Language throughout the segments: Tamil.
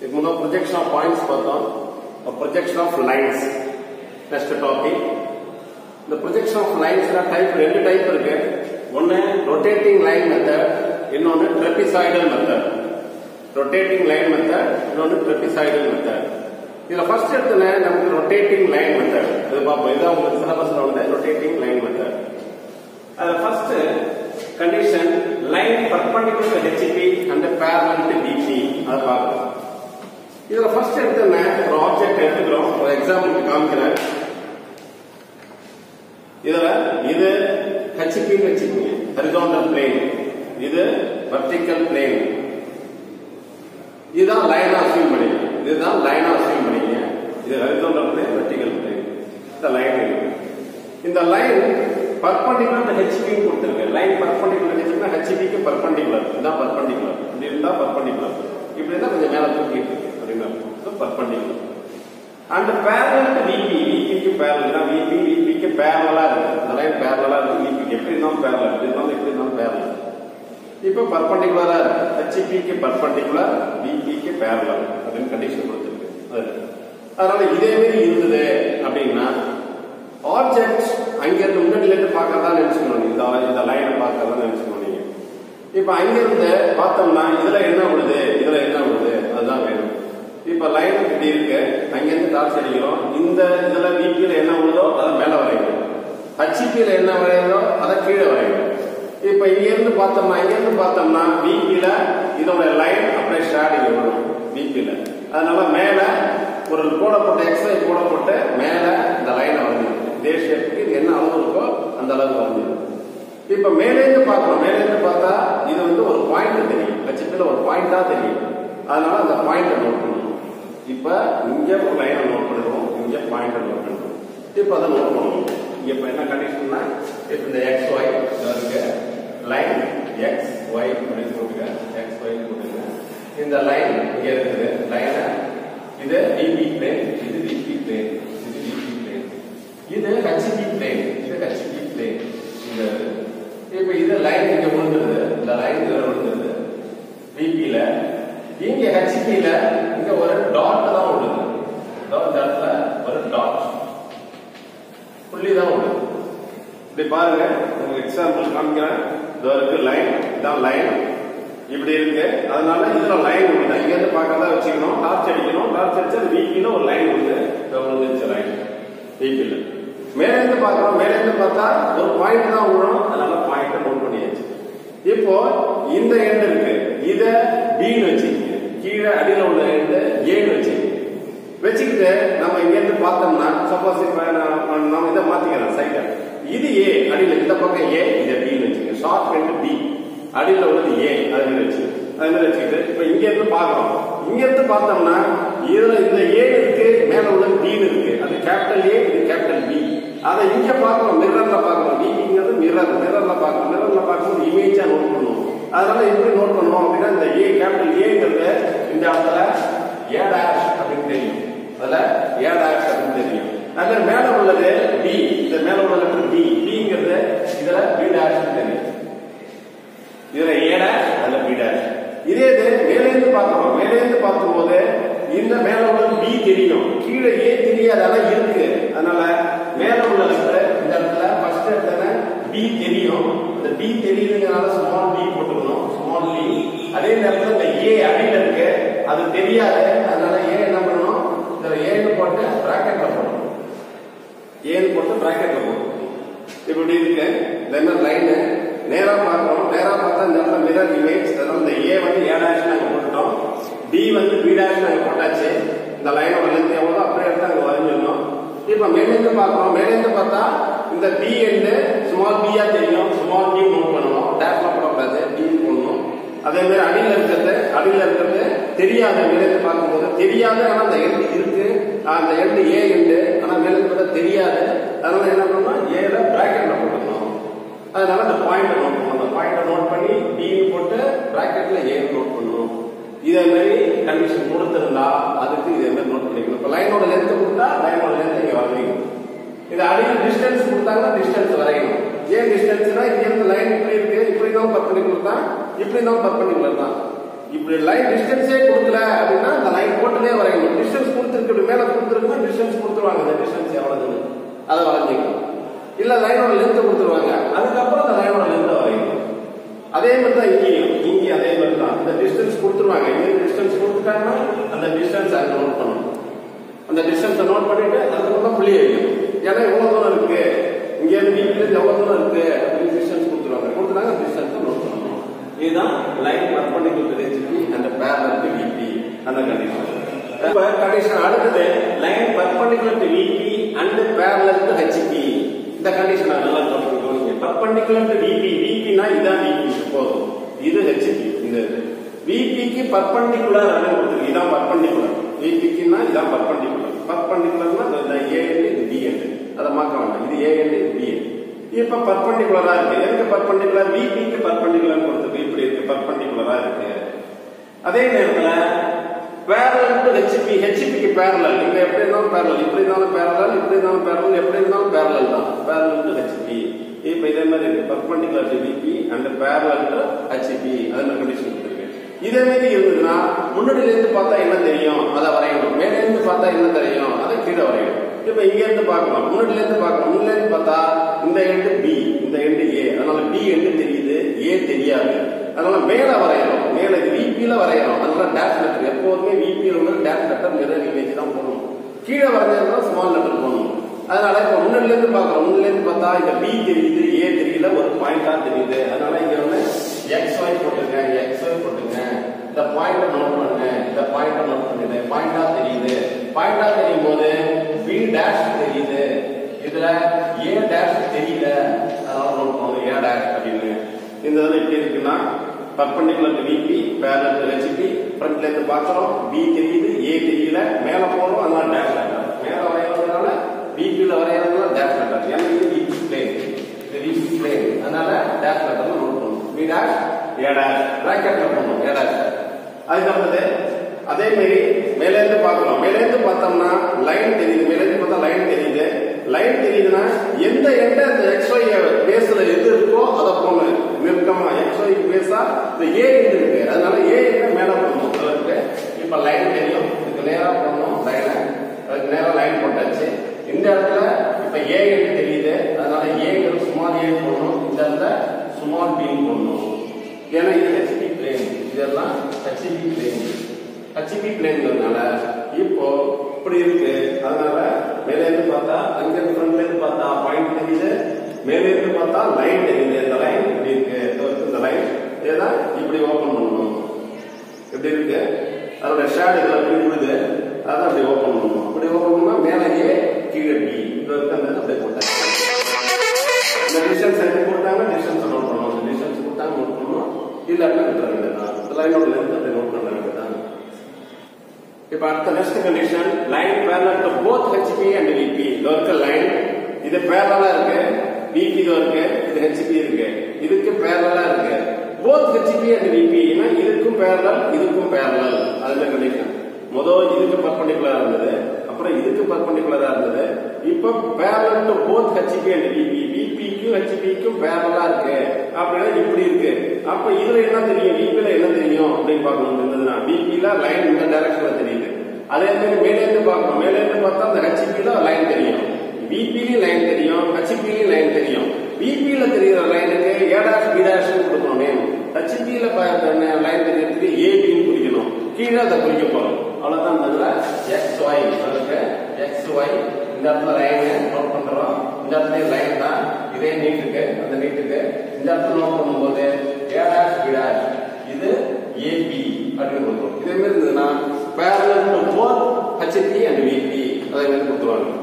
இதுக்கு முன்னாடி ப்ரொஜெக்ஷன் ஆஃப் பாயிண்ட்ஸ் பார்த்தோம் projection of lines next topic இந்த ப்ரொஜெக்ஷன் ஆஃப் லைன்ஸ்ல டைப் ரெண்டு டைப் இருக்கு ஒன்னு ரொட்டேட்டிங் லைன் மெத்தட் இன்னொன்னு trapezoidal method rotating line method இன்னொன்னு ட்ரெபிசாய்டல் மெத்தட் இதுல ஃபர்ஸ்ட் எடுத்துன நமக்கு ரொட்டேட்டிங் லைன் மெத்தட் இது பார்ப்போம் இதான் உங்களுக்கு சிலபஸ்ல வந்து ரொட்டேட்டிங் லைன் மெத்தட் அதுல first condition line perpendicular to HP and parallel to PP அது பார்க்கலாம் இதுல ஃபர்ஸ்ட் எடுத்துன ஒரு ஆப்ஜெக்ட் எடுத்துக்கிறோம் ஒரு எக்ஸாம்பிளுக்கு காமிக்கிறேன் இதுல இது ஹெச்பின்னு வச்சுக்கோங்க ஹரிசாண்டல் பிளேன் இது வெர்டிக்கல் பிளேன் இதுதான் லைன் ஆஃப் வியூ பண்ணிங்க இதுதான் லைன் ஆஃப் வியூ பண்ணிங்க இது ஹரிசாண்டல் பிளேன் வெர்டிக்கல் பிளேன் இந்த லைன் இந்த லைன் பர்பண்டிகுலர் டு ஹெச்பி கொடுத்துருக்கு லைன் பர்பண்டிகுலர் ஹெச்பினா ஹெச்பிக்கு பர்பண்டிகுலர் இதுதான் பர்பண்டிகுலர் இப்படி இருந்தா பர்பண்டிகுலர் இப்படி இருந்தா கொஞ்சம் மேல தூக்கிட்டு இருக்கு அப்படின்னா perpendicular and parallel to VP விபிக்கு பேரல் தான் விபி விபிக்கு பேரலா இருக்கு இந்த லைன் பேரலா இருக்கு விபிக்கு எப்படி இருந்தாலும் பேரலா இருக்கு இருந்தாலும் எப்படி இருந்தாலும் பேரலா இப்போ பர்பண்டிகுலரா இருக்கு ஹெச்பிக்கு பர்பண்டிகுலர் விபிக்கு பேரலல் அப்படின்னு கண்டிஷன் கொடுத்துருக்கு அது அதனால இதே மாதிரி இருந்தது அப்படின்னா ஆப்ஜெக்ட் அங்கிருந்து முன்னாடில இருந்து பார்க்கறதா நினைச்சுக்கணும் இந்த இந்த லைனை பார்க்கறதா நினைச்சுக்கணும் நீங்க இப்ப அங்கிருந்து பார்த்தோம்னா இதுல என்ன விடுது இதுல என்ன விடுது அதுதான் வேணும் இப்ப லைன் இப்படி இருக்கு அங்கிருந்து டார்ச் அடிக்கிறோம் இந்த இதுல விபியில என்ன விழுதோ அதை மேல வரையணும் ஹச்சிபியில என்ன வரையுதோ அதை கீழே வரையணும் இப்ப இங்க இருந்து பார்த்தோம்னா இங்க இருந்து பார்த்தோம்னா விபியில இதோட லைன் அப்படியே ஷேடிங் வரும் விபியில அதனால மேல ஒரு கோடை போட்டு எக்ஸ்ரே கோடை போட்டு மேல இந்த லைனை வரைஞ்சிடும் இதே ஷேப்புக்கு இது என்ன அளவு இருக்கோ அந்த அளவு வரைஞ்சிடும் இப்ப மேலேருந்து பார்க்கணும் மேலேருந்து பார்த்தா இது வந்து ஒரு பாயிண்ட் தெரியும் ஹச்சிபியில ஒரு பாயிண்டா தெரியும் அதனால அந்த பாயிண்ட் நோட் பண்ணணும் இப்ப இங்க ஒரு லைனை நோட் பண்ணுவோம் இங்க பாயிண்ட் நோட் பண்ணுவோம் இப்ப அதை நோட் பண்ணுவோம் இப்ப என்ன கண்டிஷன்னா இப்ப இந்த எக்ஸ் ஒய் இருக்கு லைன் எக்ஸ் ஒய் அப்படின்னு போட்டுங்க எக்ஸ் ஒய் போட்டுங்க இந்த லைன் இங்க இருக்குது லைனை இது விபி பிளேன் இது விபி பிளேன் இது விபி பிளேன் இது ஹெச்பி பிளேன் இது ஹெச்பி பிளேன் இந்த இப்ப இது லைன் இங்க விழுந்துருது இந்த லைன் இதுல விழுந்துருது விபில இங்க ஹெச்பில இங்க ஒரு டாட் தான் விழுது டாட் டாட்ல ஒரு டாட் புள்ளி தான் விழுது இப்படி பாருங்க உங்களுக்கு எக்ஸாம்பிள் காமிக்கிறேன் இதோ இருக்கு லைன் இதான் லைன் இப்படி இருக்கு அதனால இதுல லைன் விழுது இங்க இருந்து பார்க்கறதா வச்சுக்கணும் டார்ச் அடிக்கணும் டார்ச் அடிச்சு அது விபில ஒரு லைன் விழுது விழுந்துச்சு லைன் விபில மேல இருந்து பார்க்கறோம் மேல இருந்து பார்த்தா ஒரு பாயிண்ட் தான் விழும் அதனால பாயிண்ட் நோட் பண்ணியாச்சு இப்போ இந்த எண்ட் இருக்கு இத பின்னு வச்சுக்கீங்க கீழே அடியில உள்ள எண்ட் ஏன்னு வச்சுக்கீங்க வச்சுக்கிட்டு நம்ம இங்க இருந்து பார்த்தோம்னா சப்போஸ் இப்ப நம்ம இதை மாத்திக்கலாம் சைட இது ஏ அடியில இந்த பக்கம் ஏ இதை பின்னு வச்சுக்கோங்க ஷார்ட் எண்ட் பி அடியில உள்ளது ஏ அது மாதிரி வச்சு அது மாதிரி வச்சுக்கிட்டு இப்ப இங்க இருந்து பாக்குறோம் இங்க இருந்து பார்த்தோம்னா இதுல இந்த ஏ இருக்கு மேல உள்ளது பின்னு இருக்கு அது கேபிட்டல் ஏ இது கேபிட்டல் பி அதை இங்க பாக்குறோம் மிரர்ல பாக்குறோம் பிங்கிறது மிரர் மிரர்ல பாக்குறோம் மிரர்ல பார்க்கும்போது இமேஜா நோட் பண்ணுவோம் அதனால எப்படி நோட் பண்ணுவோம் அப்படின்னா இந்த ஏ கேபிட்டல் ஏங்கிறது இந்த இடத்துல ஏ டேஷ் அப்படின்னு தெரியும் அதுல ஏ டேஷ் அப்படின்னு தெரியும் அதுல மேல உள்ளது பி இந்த மேல உள்ள லெட்டர் பி பிங்கிறது இதுல பி டேஷ் தெரியும் இதுல ஏ டேஷ் அதுல பி டேஷ் இதே இது மேலேருந்து பார்க்கிறோம் மேலேருந்து பார்க்கும்போது இந்த மேல உள்ளது பி தெரியும் கீழே ஏ தெரியாது அதெல்லாம் இருக்கு அதனால மேல உள்ள லெட்டர் இந்த இடத்துல ஃபர்ஸ்ட் இடத்துல பி தெரியும் அந்த பி தெரியுதுங்கிறனால ஸ்மால் பி போட்டுக்கணும் ஸ்மால் பி அதே நேரத்தில் இந்த ஏ அடியில இருக்கு அது தெரியாது அதனால ஏ என்ன பண்ணணும் இந்த ஏன்னு போட்டு பிராக்கெட்ல போடணும் ஏன்னு போட்டு பிராக்கெட்ல போடணும் இப்படி இருக்கு இந்த மாதிரி லைனு நேரா பார்க்கணும் நேரா பார்த்தா இந்த இடத்துல மிரர் இமேஜ் அதனால இந்த ஏ வந்து ஏ டேஷ் நாங்க போட்டுட்டோம் டி வந்து பி டேஷ் நாங்க போட்டாச்சு இந்த லைனோட லென்த் எவ்வளோ அப்படியே எடுத்து அங்க வரைஞ்சிடணும் இப்ப மேலேருந்து பார்க்கணும் மேலேருந்து பார்த்தா இந்த பி எண்டு ஸ்மால் பியா தெரியும் ஸ்மால் பி நோட் பண்ணணும் டேப்ல போடக்கூடாது பி போடணும் அதே மாதிரி அடியில் இருக்கிறது அடியில் இருக்கிறது தெரியாத மேலேருந்து பார்க்கும்போது தெரியாத ஆனா அந்த எண்டு இருக்கு அந்த எண்டு ஏ எண்டு ஆனா மேலேருந்து பார்த்தா தெரியாது அதனால என்ன பண்ணணும் ஏல பிராக்கெட்ல போட்டுக்கணும் அதனால அந்த பாயிண்ட் நோட் பண்ணணும் அந்த பாயிண்ட் நோட் பண்ணி பி போட்டு பிராக்கெட்ல ஏ நோட் பண்ணணும் இதே மாதிரி கண்டிஷன் கொடுத்திருந்தா அதுக்கு இதே மாதிரி நோட் பண்ணிக்கணும் இப்ப லைனோட லென்த் கொடுத்தா லைனோட லென்த் இங்க வரையணும் இது அடியில் டிஸ்டன்ஸ் கொடுத்தாங்கன்னா டிஸ்டன்ஸ் வரையணும் ஏன் டிஸ்டன்ஸ்னா இங்க இருந்து லைன் இப்படி இருக்கு இப்படி தான் பர்பண்டிகுலர் தான் இப்படி தான் பர்பண்டிகுலர் தான் இப்படி லைன் டிஸ்டன்ஸே கொடுக்கல அப்படின்னா அந்த லைன் போட்டுனே வரையணும் டிஸ்டன்ஸ் கொடுத்துருக்கு மேல கொடுத்துருக்குன்னா டிஸ்டன்ஸ் கொடுத்துருவாங்க அந்த டிஸ்டன்ஸ் எவ்வளவுன்னு அதை வரைஞ்சிக்கணும் இல்ல லைனோட லென்த் கொடுத்துருவாங்க அதுக்கப்புறம் அந்த லைனோட லென்த் வரையணும் அதே மாதிரி தான் இங்கேயும் இங்கேயும் அதே மாதிரி தான் அந்த டிஸ்டன்ஸ் கொடுத்துருவாங்க இங்கே டிஸ்டன்ஸ் கொடுத்துட்டாங்கன்னா அந்த டிஸ்டன்ஸ் அங்கே நோட் பண்ணணும் அந்த டிஸ்டன்ஸை நோட் பண்ணிட்டு அதுக்கப்புறம் தான் புள்ளி வைக்கணும் ஏன்னா எவ்வளவு தூரம் இருக்கு இங்க இருந்து வீட்டுல எவ்வளவு தூரம் இருக்கு அப்படின்னு டிஸ்டன்ஸ் கொடுத்துருவாங்க கொடுத்துட்டாங்க டிஸ்டன்ஸ் நோட் பண்ணணும் இதுதான் லைன் பர்பண்டிகுலர் ரெசிபி அந்த பேரலல் டு விபி அந்த கண்டிஷன் இப்ப கண்டிஷன் அடுத்தது line perpendicular to VP and parallel to HP இந்த கண்டிஷன் நல்லா கவனிக்கணும் பர்பண்டிகுலர் டு விபி விபினா இதான் விபி போதும் இது ஹெச்பி இந்த விபிக்கு பர்பண்டிகுலர் அப்படின்னு கொடுத்துருக்கு இதான் பர்பண்டிகுலர் விபிக்குன்னா இதான் பர்பண்டிகுலர் பர்பண்டிகுலர்னா இந்த ஏ இது பி எண்டு அதை மாக்க வேண்டாம் இது ஏ எண்டு இது பி எண்டு இப்ப பர்பண்டிகுலரா இருக்கு எதுக்கு பர்பண்டிகுலர் விபிக்கு பர்பண்டிகுலர் கொடுத்துருக்கு இப்படி இருக்கு பர்பண்டிகுலரா இருக்கு அதே நேரத்துல பேரலல் டு ஹெச்பி ஹெச்பிக்கு பேரலல் இங்க எப்படி இருந்தாலும் பேரலல் இப்படி இருந்தாலும் பேரலல் இப்படி இருந்தாலும் பேரலல் எப்படி இருந்தாலும் பேரலல் தான் பேரலல் டு ஹெச்பி இப்ப இதே மாதிரி இருக்கு perpendicular to VP and parallel to HP அந்த கண்டிஷன் இருக்கு இதே மாதிரி இருந்ததுன்னா முன்னாடில இருந்து பார்த்தா என்ன தெரியும் அதை வரையணும் மேல இருந்து பார்த்தா என்ன தெரியும் அதை கீழே வரையணும் இப்ப இங்க இருந்து பார்க்கலாம் முன்னாடில இருந்து பார்க்கலாம் முன்னாடி இருந்து பார்த்தா இந்த எண்டு பி இந்த எண்டு ஏ அதனால பி எண்டு தெரியுது ஏ தெரியாது அதனால மேல வரையணும் மேல விபியில வரையணும் அதனால டேஷ் லெட்டர் எப்போதுமே விபியில உள்ள டேஷ் லெட்டர் மிரர் இமேஜ் தான் போடணும் கீழே வரைஞ்சதுனா ஸ்மால் லெட்டர் போடணும் அதனால இப்ப முன்னாடில இருந்து பார்க்கறோம் முன்னாடில இருந்து பார்த்தா இந்த பி தெரியுது ஏ தெரியல ஒரு பாயிண்டா தெரியுது அதனால இங்க வந்து எக்ஸ் ஒய் போட்டுங்க எக்ஸ் ஒய் போட்டுங்க இந்த பாயிண்ட நோட் பண்ணுங்க இந்த பாயிண்ட நோட் பண்ணுங்க பாயிண்டா தெரியுது பாயிண்டா தெரியும் போது பி டேஷ் தெரியுது இதுல ஏ டேஷ் தெரியல அதனால நோட் பண்ணணும் ஏ டேஷ் அப்படின்னு இந்த இதுல எப்படி இருக்குன்னா perpendicular to VP parallel to HP ஃப்ரண்ட்ல இருந்து பார்க்கறோம் பி தெரியுது ஏ தெரியல மேல போறோம் அதனால டேஷ் லெட்டர் மேல வரையறதுனால பிபில வரையறதுனால டேஷ் லெட்டர் ஏன்னா இது விபி பிளேன் இது விபி பிளேன் அதனால டேஷ் லெட்டர் நோட் பண்ணணும் பி டேஷ் ஏ டேஷ் பிராக்கெட்ல போடணும் ஏ டேஷ் அதுக்கப்புறது அதே மாதிரி மேல இருந்து பார்க்கணும் மேல இருந்து பார்த்தோம்னா லைன் தெரியுது மேல இருந்து பார்த்தா லைன் தெரியுது லைன் தெரியுதுன்னா எந்த எண்ட அந்த எக்ஸ்ஒய் பேஸ்ல எது இருக்கோ அதை போங்க நெருக்கமா எக்ஸ்ஒய் பேஸா இந்த ஏ எண்டு இருக்கு அதனால ஏ எண்ட மேல போடணும் அதற்கு இப்ப லைன் தெரியும் இதுக்கு நேரா போடணும் லைனை அதுக்கு நேரா லைன் போட்டாச்சு இந்த இடத்துல இப்ப ஏ எண்டு தெரியுது அதனால ஏங்கிற சுமார் ஏ போடணும் இந்த இடத்துல சுமார் பி போடணும் ஏன்னா இது ஹெச்பி பிளேன் இதெல்லாம் ஹெச்பி பிளேன் ஹெச்பி பிளேன்ங்கிறதுனால இப்போ இப்படி இருக்கு அதனால மேலே இருந்து பார்த்தா அங்க இருந்து ஃப்ரண்ட்ல இருந்து பார்த்தா பாயிண்ட் தெரியுது மேலே இருந்து பார்த்தா லைன் தெரியுது இந்த லைன் இப்படி இருக்கு இதோ இருக்கு இந்த லைன் இதுதான் இப்படி ஓபன் பண்ணணும் எப்படி இருக்கு அதோட ஷேட் இதுல அப்படி விழுது அதான் அப்படி ஓபன் பண்ணணும் அப்படி ஓபன் பண்ணா மேலே ஏ கீழே பி இதோ இருக்கு அந்த அப்படியே போட்டாங்க இந்த டிஸ்டன்ஸ் என்ன கொடுத்தாங்க டிஸ்டன்ஸ் நோட் பண்ணணும் இந்த டிஸ்டன்ஸ் கொடுத்தாங்க நோட் பண்ணணும் இல்லாட்டினா விட்டுற வேண்டியதான் இந்த லைனோட லென்த் அப்படி நோட் பண்ண வேண்டியதான் இப்ப அடுத்த next condition line parallel to both HP and VP இது இருக்க லைன் இது பேரலா இருக்கு விபி இது இருக்கு இது ஹெச்பி இருக்கு இதுக்கு பேரலா இருக்கு போத் ஹெச்பி அண்ட் விபி இதுக்கும் பேரலல் இதுக்கும் பேரலல் அதுல கண்டிஷன் முதல் இதுக்கு பர்பண்டிகுலரா இருந்தது அப்புறம் இதுக்கு பர்பண்டிகுலரா இருந்தது இப்ப parallel to both HP and VP விபிக்கும் ஹெச்பிக்கும் பேரலா இருக்கு அப்படின்னா இப்படி இருக்கு அப்ப இதுல என்ன தெரியும் விபில என்ன தெரியும் அப்படின்னு பார்க்கணும் இருந்ததுன்னா விபில லைன் இந்த டைரக்ஷன்ல தெரியுது அதே மாதிரி மேலே இருந்து பார்க்கணும் மேலே இருந்து பார்த்தா அந்த ஹெச்பில லைன் தெரியும் விபிலையும் லைன் தெரியும் ஹெச்பிலையும் லைன் தெரியும் விபில தெரியுற லைனுக்கு ஏ டாஷ் பி டாஷ் கொடுக்கணும் நேம் ஹெச்பில லைன் தெரியறதுக்கு ஏபின்னு குறிக்கணும் கீழே அதை குறிக்க போறோம் அவ்வளவுதான் இந்த இதுல எக்ஸ் ஒய் அதுக்கு எக்ஸ் ஒய் இந்த இடத்துல லைன் நோட் பண்றோம் இந்த இடத்துல லைன் தான் இதே நீட்டுக்கு அந்த நீட்டுக்கு இந்த இடத்துல நோட் பண்ணும்போது ஏ டாஷ் பி டாஷ் இது ஏபி அப்படின்னு கொடுக்குறோம் இதே மாதிரி இருந்ததுன்னா parallel to both HP and VP அதை மாதிரி கொடுத்துருவாங்க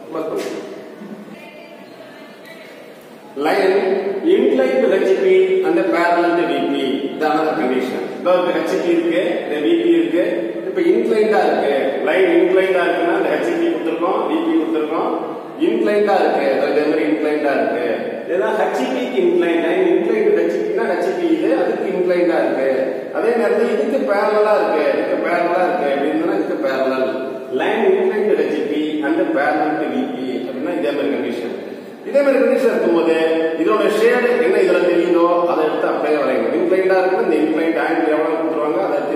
லைன் இன்க்ளைன் டு ஹெச்பி அந்த பேரலல் டு விபி இது another condition இதோ இந்த ஹெச்பி இருக்கு இந்த விபி இருக்கு இப்ப இன்க்ளைண்டா இருக்கு லைன் இன்க்ளைண்டா இருக்குன்னா இந்த ஹெச்பி கொடுத்துருக்கோம் விபி கொடுத்துருக்கோம் இன்க்ளைண்டா இருக்கு அதே மாதிரி இன்க்ளைண்டா இருக்கு இதெல்லாம் ஹெச்பிக்கு இன்க்ளைண்ட் லைன் இன்க்ளைண்ட் ஹெச்பினா ஹெச்பி இது அதுக்கு இன்க்ளைண்டா இருக்கு அதே நேரத்தில் இதுக்கு பேரலா இருக்கு இதுக்கு பேரலா இருக்கு அப்படின்னா இதுக்கு parallel line inclined HP and parallel to VP அப்படின்னா இதே மாதிரி கண்டிஷன் இதே மாதிரி கண்டிஷன் இருக்கும்போது இதோட ஷேடு என்ன இதுல தெரியுதோ அதை எடுத்து அப்படியே வரையணும் இன்க்ளைண்டா இருக்கு இந்த இன்க்ளைண்ட் ஆங்கிள் எவ்வளவு கொடுத்துருவாங்க அதை எடுத்து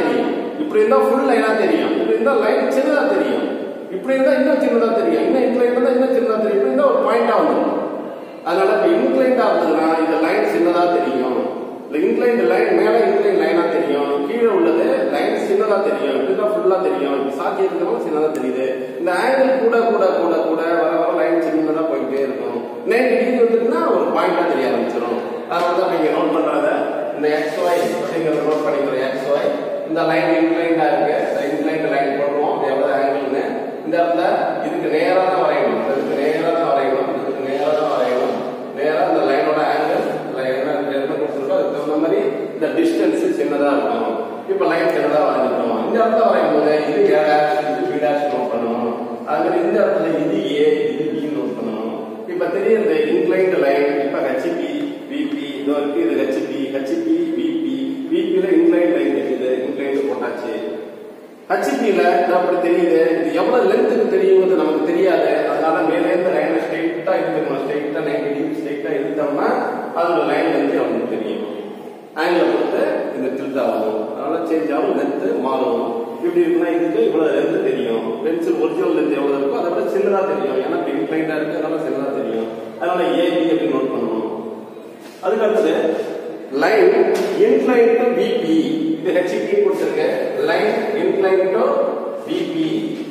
தெரியும் இப்படி இருந்தா ஃபுல் லைனா தெரியும் இப்படி இருந்தா லைன் சின்னதா தெரியும் இப்படி இருந்தா இன்னும் சின்னதா தெரியும் இன்னும் இன்க்ளைன் இருந்தா இன்னும் சின்னதா தெரியும் இப்படி இருந்தா ஒரு பாயிண்டா வந்துடும் அதனால இப்ப இன்க்ளைண்டா இருந்ததுன்னா இந்த லைன் சின்னதா தெரியும் இந்த இன்க்ளைன் லைன் மேல இன்க்ளைன் லைனா தெரியும் கீழே உள்ளது லைன் சின்னதா தெரியும் இப்படிதான் ஃபுல்லா தெரியும் இது சாத்தியத்துக்கு சின்னதா தெரியுது இந்த ஆங்கிள் கூட கூட கூட கூட வர வர லைன் சின்னதா போயிட்டே இருக்கும் நைன் டிகிரி வந்துட்டுன்னா ஒரு பாயிண்டா தெரிய ஆரம்பிச்சிடும் அதனால தான் நீங்க நோட் பண்றத இந்த எக்ஸ் ஒய் அப்படிங்கறத நோட் பண்ணிக்கிறோம் எக்ஸ் ஒய் இந்த லைன் இன்க்ளைண்டா இருக்கு இந்த இன்க்ளைண்ட் லைன் போடுவோம் எவ்வளவு ஆங்கிள்னு இந்த இடத்துல இதுக்கு நேரா தான் வரையணும் இதுக்கு நேரா தான் வரையணும் இதுக்கு நேரா தான் வரையணும் நேரா இந்த லைனோட ஆங்கிள் என்ன என்ன கொடுத்துருக்கோ அதுக்கு தகுந்த மாதிரி இந்த டிஸ்டன்ஸ் சின்னதா இருக்கும் இப்ப லைன் சின்னதா வரைஞ்சிட்டோம் இந்த இடத்துல வரையும் போது இது ஏ டேஷ் இது பி டேஷ் நோட் பண்ணணும் அது மாதிரி இந்த இடத்துல இது ஏ இது பி நோட் பண்ணணும் இப்ப தெரியுது இன்க்ளைண்ட் லைன் இப்ப ஹெச்பி விபி இது இருக்கு இது ஹெச்பி ஹெச்பி விபி விபில இன்க்ளைண்ட் லைன் தெரியுது இன்க்ளைண்ட் போட்டாச்சு ஹெச்பில அப்படி தெரியுது இது எவ்வளவு லென்த்துக்கு தெரியுங்கிறது நமக்கு தெரியாது அதனால மேலே இருந்து லைனை ஸ்ட்ரைட்டா இழுத்துக்கணும் ஸ்ட்ரைட்டா நைன்டி டிகிரி ஸ்ட்ரைட்டா இழுத்தோம்னா அதோட லைன் லென்த் நமக்கு தெரியும் ஆங்கிள் பொறுத்து இது டில்ட் ஆகும் அதனால சேஞ்ச் ஆகும் லென்த் மாறும் இப்படி இருக்குன்னா இதுக்கு இவ்வளவு லென்த் தெரியும் பென்சில் ஒரிஜினல் லென்த் எவ்வளவு இருக்கோ அதை விட சின்னதா தெரியும் ஏன்னா இன்க்ளைண்டா இருக்கு அதனால சின்னதா தெரியும் அதனால ஏபி அப்படி நோட் பண்ணணும் அதுக்கு அடுத்தது லைன் இன்க்ளைன் டு பிபி இது ஹெச்பி கொடுத்துருக்கு line incline to PP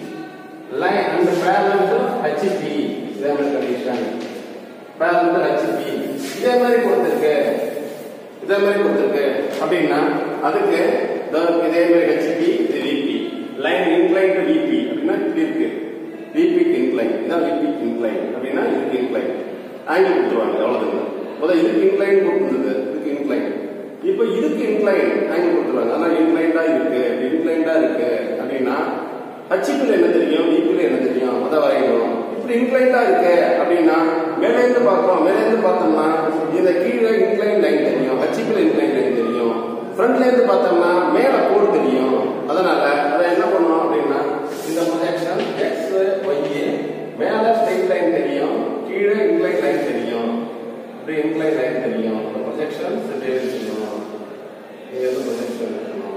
line and parallel to HP இதே மாதிரி கண்டிஷன் பேரல் டு ஹெச்பி இதே மாதிரி கொடுத்துருக்கு இதே மாதிரி கொடுத்துருக்கு அப்படின்னா அதுக்கு இதோ இதே மாதிரி ஹெச்பி இது VP line incline to VP அப்படின்னா இப்படி இருக்கு விபிக்கு இன்க்ளைன் இதான் விபிக்கு இன்க்ளைன் அப்படின்னா இதுக்கு இன்க்ளைன் ஆங்கிள் கொடுத்துருவாங்க எவ்வளவு முதல்ல இதுக்கு இன்க்ளைன் கொடுத்துருந்தது இதுக்கு இன்க்ளைன் இப்போ இதுக்கு இன்க்ளைன் ஆங்கிள் கொடுத்துருவாங்க ஆனா இன்க்ளைண்டா இருக்கு இன்க்ளைண்டா இருக்கு அப்படின்னா ஹச்சிபில் என்ன தெரியும் விபில என்ன தெரியும் அதை வரையணும் இப்படி இன்க்ளைண்டா இருக்கு அப்படின்னா மேல இருந்து பார்க்கிறோம் மேல இருந்து பார்த்தோம்னா இந்த கீழே இன்க்ளைன் லைன் தெரியும் ஹச்சிபில் இன்க்ளைன் லைன் தெரியும் ஃப்ரண்ட்ல இருந்து பார்த்தோம்னா மேல கோடு தெரியும் அதனால அதை என்ன பண்ணோம் அப்படின்னா இந்த ப்ரொஜெக்ஷன் எக்ஸ் ஒய் மேல ஸ்ட்ரைட் லைன் தெரியும் கீழே இன்க்ளைன் லைன் தெரியும் இப்படி இன்க்ளைன் லைன் தெரியும் ப்ரொஜெக்ஷன் தெரியும் இங்க இருந்து ப்ரொஜெக்ஷன் இருக்கணும்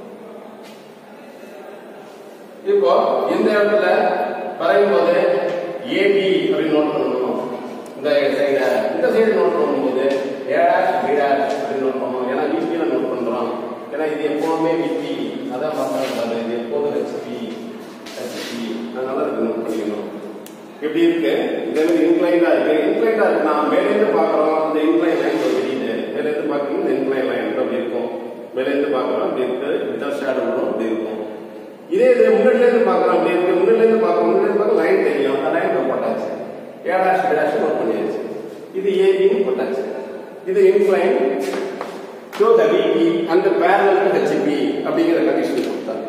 இப்போ இந்த இடத்துல வரையும் போது ஏபி அப்படின்னு நோட் பண்ணணும் இந்த சைட இந்த சைடு நோட் பண்ணும்போது ஏ டேஷ் பி டேஷ் அப்படின்னு நோட் பண்ணணும் ஏன்னா விபியில நோட் பண்றோம் ஏன்னா இது எப்போதுமே விபி அதான் மறந்துடாது இது எப்போதும் ஹெச்பி ஹெச்பி அதனால இருக்கு நோட் பண்ணிக்கணும் எப்படி இருக்கு இதே மாதிரி இன்க்ளைண்டா இருக்கு இன்க்ளைண்டா இருக்கு நான் மேல இருந்து பாக்குறோம் அந்த இன்க்ளைன் லைன் தெரியுது மேல இருந்து பாக்குறோம் இந்த இன்க்ளைன் லைன் அப்படி இருக்கும் மேல இருந்து பாக்குறோம் அப்படி இருக்கு வித்தவுட் ஷேடோ வரும் அப்படி இருக்கும் இதே இது முன்னாடில இருந்து பாக்குறோம் அப்படி இருக்கு முன்னாடில இருந்து பாக்குறோம் முன்னாடி இருந்து பார்க்க லைன் தெரியும் அந்த லைன் போட்டாச்சு A dash B dash note பண்ணியாச்சு இது ஏபின்னு போட்டாச்சு இது incline show the VP and parallel to HP அப்படிங்கிற கண்டிஷன் கொடுத்தாங்க